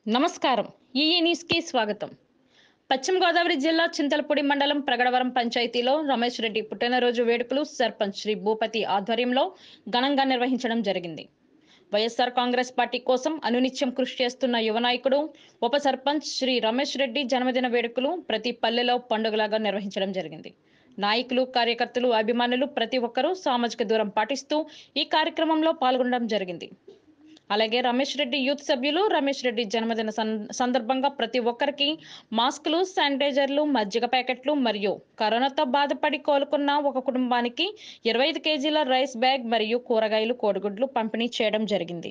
నమస్కారం ఈఈ న్యూస్కి స్వాగతం పశ్చిమ గోదావరి జిల్లా చింతలపూడి మండలం ప్రగడవరం పంచాయతీలో రమేష్ రెడ్డి పుట్టినరోజు వేడుకలు సర్పంచ్ శ్రీ భూపతి ఆధ్వర్యంలో ఘనంగా నిర్వహించడం జరిగింది వైఎస్ఆర్ కాంగ్రెస్ పార్టీ కోసం అనునిత్యం కృషి చేస్తున్న యువ నాయకుడు ఉప సర్పంచ్ శ్రీ రమేష్ రెడ్డి జన్మదిన వేడుకలు ప్రతి పల్లెలో పండుగలాగా నిర్వహించడం జరిగింది నాయకులు కార్యకర్తలు అభిమానులు ప్రతి ఒక్కరూ సామాజిక దూరం పాటిస్తూ ఈ కార్యక్రమంలో పాల్గొనడం జరిగింది అలాగే రమేష్ రెడ్డి యూత్ సభ్యులు రమేష్ రెడ్డి జన్మదిన సం- సందర్భంగా ప్రతి ఒక్కరికి మాస్కులు శానిటైజర్లు మజ్జిగ ప్యాకెట్లు మరియు కరోనాతో బాధపడి కోలుకున్న ఒక కుటుంబానికి ఇరవై ఐదు కేజీల రైస్ బ్యాగ్ మరియు కూరగాయలు కోడిగుడ్లు పంపిణీ చేయడం జరిగింది